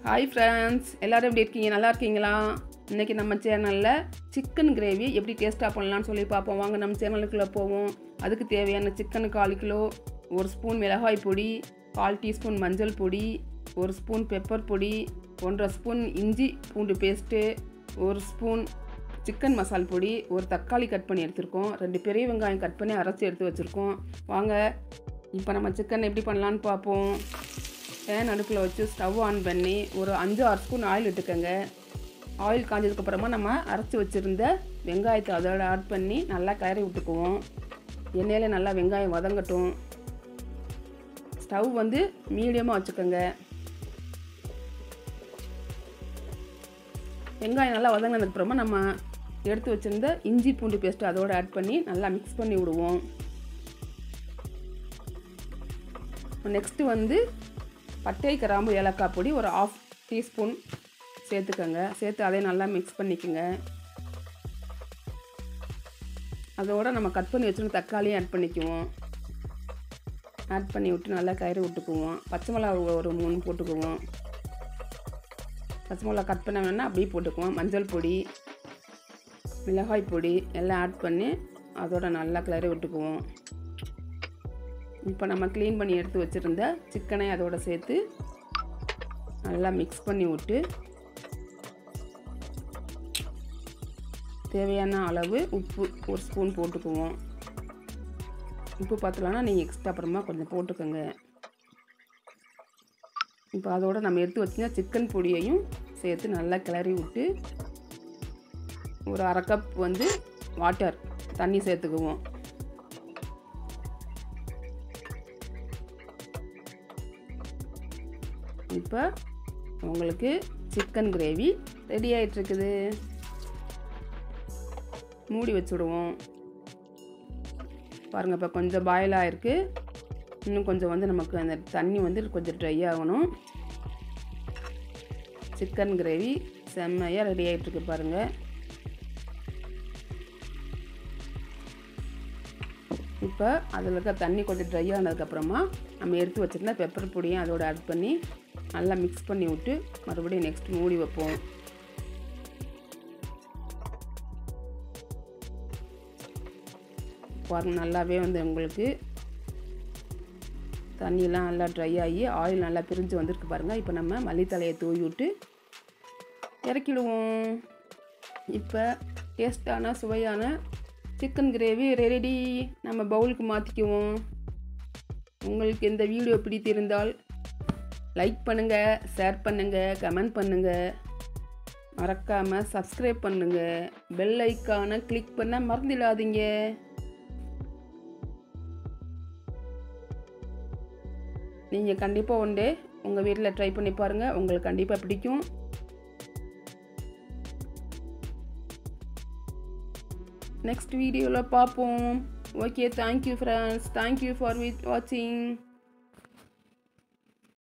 hi friends எல்லோரும் எப்படி இருக்கீங்க நல்லா இருக்கீங்களா இன்றைக்கி நம்ம சேனலில் சிக்கன் கிரேவி எப்படி டேஸ்ட்டாக பண்ணலாம்னு சொல்லி பார்ப்போம் வாங்க நம்ம சேனலுக்குள்ளே போவோம் அதுக்கு தேவையான சிக்கன் கால் கிலோ ஒரு ஸ்பூன் மிளகாய் பொடி கால் டீஸ்பூன் மஞ்சள் பொடி ஒரு ஸ்பூன் பெப்பர் பொடி ஒன்றரை ஸ்பூன் இஞ்சி பூண்டு பேஸ்ட்டு ஒரு ஸ்பூன் சிக்கன் மசால் பொடி ஒரு தக்காளி கட் பண்ணி எடுத்திருக்கோம் ரெண்டு பெரிய வெங்காயம் கட் பண்ணி அரைச்சி எடுத்து வச்சுருக்கோம் வாங்க இப்போ நம்ம சிக்கன் எப்படி பண்ணலான்னு பார்ப்போம் பேன் அடுப்பில் வச்சு ஸ்டவ் ஆன் பண்ணி ஒரு அஞ்சு ஆறு ஸ்பூன் ஆயில் விட்டுக்கோங்க ஆயில் காஞ்சதுக்கப்புறமா நம்ம அரைச்சி வச்சுருந்த வெங்காயத்தை அதோட ஆட் பண்ணி நல்லா கிளறி விட்டுக்குவோம் எண்ணெயில் நல்லா வெங்காயம் வதங்கட்டும் ஸ்டவ் வந்து மீடியமாக வச்சுக்கோங்க வெங்காயம் நல்லா வதங்கினதுக்கப்புறமா நம்ம எடுத்து வச்சுருந்த இஞ்சி பூண்டு பேஸ்ட்டு அதோடு ஆட் பண்ணி நல்லா மிக்ஸ் பண்ணி விடுவோம் நெக்ஸ்ட்டு வந்து பட்டை கிராம்பு ஏலக்காய் பொடி ஒரு ஆஃப் டீஸ்பூன் சேர்த்துக்கோங்க சேர்த்து அதையும் நல்லா மிக்ஸ் பண்ணிக்கோங்க அதோட நம்ம கட் பண்ணி வச்சுருந்த தக்காளியும் ஆட் பண்ணிக்குவோம் ஆட் பண்ணி விட்டு நல்லா கயிறு விட்டுக்குவோம் பச்சை மிளகா ஒரு மூணு போட்டுக்குவோம் பச்சை மிளகா கட் பண்ண வேணால் அப்படியே போட்டுக்குவோம் மஞ்சள் பொடி மிளகாய் பொடி எல்லாம் ஆட் பண்ணி அதோட நல்லா கிளறி விட்டுக்குவோம் இப்போ நம்ம க்ளீன் பண்ணி எடுத்து வச்சுருந்த சிக்கனை அதோட சேர்த்து நல்லா மிக்ஸ் பண்ணி விட்டு தேவையான அளவு உப்பு ஒரு ஸ்பூன் போட்டுக்குவோம் உப்பு பார்த்தலான்னா நீங்கள் எக்ஸ்ட்ரா அப்புறமா கொஞ்சம் போட்டுக்கோங்க இப்போ அதோட நம்ம எடுத்து வச்சுருந்த சிக்கன் பொடியையும் சேர்த்து நல்லா கிளறி விட்டு ஒரு அரை கப் வந்து வாட்டர் தண்ணி சேர்த்துக்குவோம் இப்போ உங்களுக்கு சிக்கன் கிரேவி ரெடி ஆகிட்டுருக்குது மூடி வச்சுடுவோம் பாருங்கள் இப்போ கொஞ்சம் பாயில் ஆகிருக்கு இன்னும் கொஞ்சம் வந்து நமக்கு அந்த தண்ணி வந்து கொஞ்சம் ட்ரை ஆகணும் சிக்கன் கிரேவி செம்மையாக ரெடி ஆகிட்டுருக்கு பாருங்கள் இப்போ அதில் இருக்க தண்ணி கொஞ்சம் ட்ரை ஆனதுக்கப்புறமா நம்ம எடுத்து வச்சுருந்தா பெப்பர் பொடியும் அதோட ஆட் பண்ணி நல்லா மிக்ஸ் பண்ணி விட்டு மறுபடியும் நெக்ஸ்ட் மூடி வைப்போம் பாருங்க நல்லாவே வந்து உங்களுக்கு தண்ணியெலாம் நல்லா ட்ரை ஆகி ஆயில் நல்லா பிரிஞ்சு வந்திருக்கு பாருங்கள் இப்போ நம்ம மல்லித்தலையை தூவி விட்டு இறக்கிடுவோம் இப்போ டேஸ்டான சுவையான சிக்கன் கிரேவி ரெடி நம்ம பவுலுக்கு மாற்றிக்குவோம் உங்களுக்கு இந்த வீடியோ பிடித்திருந்தால் லைக் பண்ணுங்கள் ஷேர் பண்ணுங்கள் கமெண்ட் பண்ணுங்கள் மறக்காமல் சப்ஸ்கிரைப் பண்ணுங்கள் பெல் ஐக்கானை கிளிக் பண்ண மறந்துடாதீங்க நீங்கள் கண்டிப்பாக ஒன் டே உங்கள் வீட்டில் ட்ரை பண்ணி பாருங்கள் உங்களுக்கு கண்டிப்பாக பிடிக்கும் நெக்ஸ்ட் வீடியோவில் பார்ப்போம் okay thank you friends thank you for with வாட்சிங்